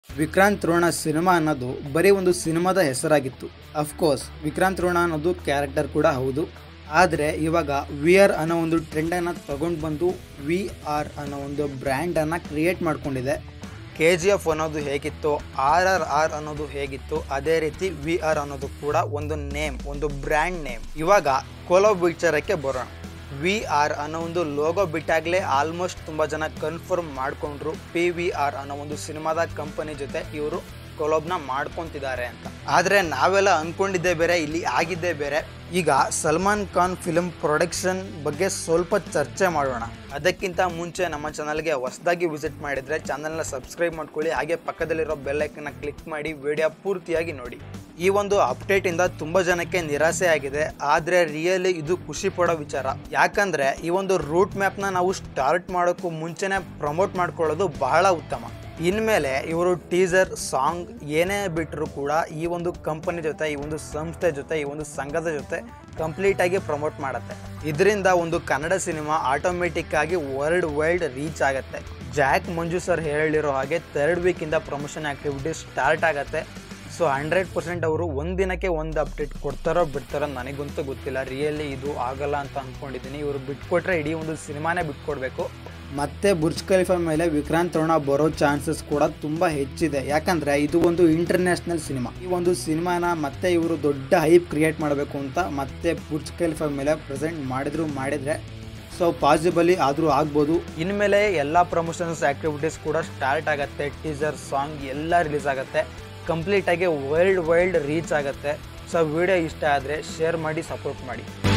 Vikrant Ron cinema ಅನ್ನೋದು ಬರೀ ಒಂದು ಸಿನಿಮಾದ ಹೆಸರಾಗಿತ್ತು ಅಫ್ಕೋರ್ಸ್ ವಿಕ್ರಾಂತ್ ರೋಣ ಅನ್ನೋದು ಕ್ಯಾರೆಕ್ಟರ್ ಕೂಡ ಹೌದು ಆದರೆ ಇವಾಗ ವಿ ಆರ್ ಅನ್ನೋ ಒಂದು ಟ್ರೆಂಡನ್ನು ತಗೊಂಡು ಬಂದು ವಿ ಆರ್ ಅನ್ನೋ ಒಂದು ಬ್ರ್ಯಾಂಡನ್ನು ಕ್ರಿಯೇಟ್ ಮಾಡ್ಕೊಂಡಿದೆ ಕೆ ಜಿ ಎಫ್ ಅನ್ನೋದು ಹೇಗಿತ್ತು ಆರ್ ಆರ್ ಆರ್ ಅನ್ನೋದು ಹೇಗಿತ್ತು ಅದೇ ರೀತಿ ವಿ ಆರ್ ಅನ್ನೋದು ಕೂಡ ಒಂದು ನೇಮ್ ಒಂದು ಬ್ರ್ಯಾಂಡ್ ನೇಮ್ ಇವಾಗ ಕೋಲೋ ವಿಚಾರಕ್ಕೆ ಬರೋಣ ವಿ ಆರ್ ಅನ್ನೋ ಒಂದು ಲೋಗೋ ಬಿಟ್ಟಾಗಲೇ ಆಲ್ಮೋಸ್ಟ್ ತುಂಬ ಜನ ಕನ್ಫರ್ಮ್ ಮಾಡ್ಕೊಂಡ್ರು ಪಿ ವಿ ಆರ್ ಅನ್ನೋ ಒಂದು ಸಿನಿಮಾದ ಕಂಪನಿ ಜೊತೆ ಇವರು ಕೊಲೋಬ್ನ ಮಾಡ್ಕೊತಿದ್ದಾರೆ ಅಂತ ಆದರೆ ನಾವೆಲ್ಲ ಅಂದ್ಕೊಂಡಿದ್ದೇ ಬೇರೆ ಇಲ್ಲಿ ಆಗಿದ್ದೇ ಬೇರೆ ಈಗ ಸಲ್ಮಾನ್ ಖಾನ್ ಫಿಲ್ಮ್ ಪ್ರೊಡಕ್ಷನ್ ಬಗ್ಗೆ ಸ್ವಲ್ಪ ಚರ್ಚೆ ಮಾಡೋಣ ಅದಕ್ಕಿಂತ ಮುಂಚೆ ನಮ್ಮ ಚಾನಲ್ಗೆ ಹೊಸದಾಗಿ ವಿಸಿಟ್ ಮಾಡಿದರೆ ಚಾನಲ್ನ ಸಬ್ಸ್ಕ್ರೈಬ್ ಮಾಡ್ಕೊಳ್ಳಿ ಹಾಗೆ ಪಕ್ಕದಲ್ಲಿರೋ ಬೆಲ್ಲೈಕನ್ನ ಕ್ಲಿಕ್ ಮಾಡಿ ವಿಡಿಯೋ ಪೂರ್ತಿಯಾಗಿ ನೋಡಿ ಈ ಒಂದು ಅಪ್ಡೇಟ್ ಇಂದ ತುಂಬಾ ಜನಕ್ಕೆ ನಿರಾಸೆ ಆಗಿದೆ ಆದ್ರೆ ರಿಯಲಿ ಇದು ಖುಷಿ ಪಡೋ ವಿಚಾರ ಯಾಕಂದ್ರೆ ಈ ಒಂದು ರೂಟ್ ಮ್ಯಾಪ್ನ ನಾವು ಸ್ಟಾರ್ಟ್ ಮಾಡೋಕ್ಕೂ ಮುಂಚೆನೆ ಪ್ರಮೋಟ್ ಮಾಡ್ಕೊಳ್ಳೋದು ಬಹಳ ಉತ್ತಮ ಇನ್ಮೇಲೆ ಇವರು ಟೀಸರ್ ಸಾಂಗ್ ಏನೇ ಬಿಟ್ಟರು ಕೂಡ ಈ ಒಂದು ಕಂಪನಿ ಜೊತೆ ಈ ಒಂದು ಸಂಸ್ಥೆ ಜೊತೆ ಈ ಒಂದು ಸಂಘದ ಜೊತೆ ಕಂಪ್ಲೀಟ್ ಆಗಿ ಪ್ರಮೋಟ್ ಮಾಡುತ್ತೆ ಇದರಿಂದ ಒಂದು ಕನ್ನಡ ಸಿನಿಮಾ ಆಟೋಮೆಟಿಕ್ ಆಗಿ ವರ್ಲ್ಡ್ ವೈಲ್ಡ್ ರೀಚ್ ಆಗುತ್ತೆ ಜಾಕ್ ಮಂಜು ಸರ್ ಹೇಳಿರೋ ಹಾಗೆ ಥರ್ಡ್ ವೀಕಿಂದ ಪ್ರಮೋಷನ್ ಆಕ್ಟಿವಿಟಿ ಸ್ಟಾರ್ಟ್ ಆಗುತ್ತೆ ಸೊ ಹಂಡ್ರೆಡ್ ಪರ್ಸೆಂಟ್ ಅವರು ಒಂದಿನಕ್ಕೆ ಒಂದು ಅಪ್ಡೇಟ್ ಕೊಡ್ತಾರೋ ಬಿಡ್ತಾರೋ ನನಗಂತೂ ಗೊತ್ತಿಲ್ಲ ರಿಯಲಿ ಇದು ಆಗಲ್ಲ ಅಂತ ಅಂದ್ಕೊಂಡಿದ್ದೀನಿ ಇವರು ಬಿಟ್ಕೊಟ್ರೆ ಇಡೀ ಒಂದು ಸಿನಿಮಾನೇ ಬಿಟ್ಕೊಡ್ಬೇಕು ಮತ್ತೆ ಬುರ್ಜ್ ಖಲೀಫಾ ಮೇಲೆ ವಿಕ್ರಾಂತ್ ರೋಣ ಬರೋ ಚಾನ್ಸಸ್ ಕೂಡ ತುಂಬ ಹೆಚ್ಚಿದೆ ಯಾಕಂದರೆ ಇದು ಒಂದು ಇಂಟರ್ನ್ಯಾಷನಲ್ ಸಿನಿಮಾ ಈ ಒಂದು ಸಿನಿಮಾನ ಮತ್ತೆ ಇವರು ದೊಡ್ಡ ಹೈಪ್ ಕ್ರಿಯೇಟ್ ಮಾಡಬೇಕು ಅಂತ ಮತ್ತೆ ಬುರ್ಜ್ ಖಲೀಫಾ ಮೇಲೆ ಪ್ರೆಸೆಂಟ್ ಮಾಡಿದ್ರು ಮಾಡಿದರೆ ಸೊ ಪಾಸಿಬಲಿ ಆದರೂ ಆಗ್ಬೋದು ಇನ್ಮೇಲೆ ಎಲ್ಲ ಪ್ರಮೋಷನ್ಸ್ ಆ್ಯಕ್ಟಿವಿಟೀಸ್ ಕೂಡ ಸ್ಟಾರ್ಟ್ ಆಗುತ್ತೆ ಟೀಸರ್ ಸಾಂಗ್ ಎಲ್ಲ ರಿಲೀಸ್ ಆಗುತ್ತೆ ಕಂಪ್ಲೀಟಾಗಿ ವರ್ಲ್ಡ್ ವೈಲ್ಡ್ ರೀಚ್ ಆಗುತ್ತೆ ಸೊ ವಿಡಿಯೋ ಇಷ್ಟ ಆದರೆ ಶೇರ್ ಮಾಡಿ ಸಪೋರ್ಟ್ ಮಾಡಿ